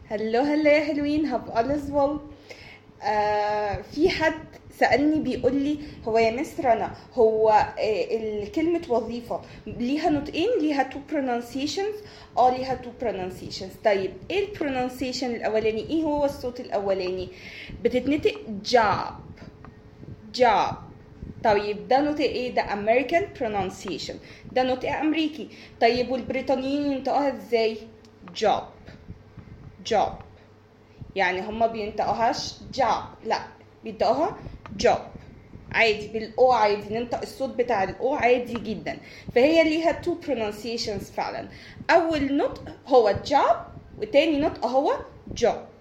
هلو هلو يا حلوين هب all is well آه في حد سألني بيقول لي هو يا مس رنا هو آه كلمة وظيفة ليها نطقين ليها تو pronunciations اه ليها تو pronunciations طيب ايه البرونانسيشن الاولاني ايه هو الصوت الاولاني بتتنطق job job طيب ده نطق ايه ده American pronunciation ده نطق امريكي طيب والبريطانيين ينطقوها ازاي job job يعني هما بينطقوهاش job لا بينطقوها job عادي بالاو عادي ننطق الصوت بتاع الاو عادي جدا فهي ليها two pronunciations فعلا اول نطق هو job وتاني نطق هو job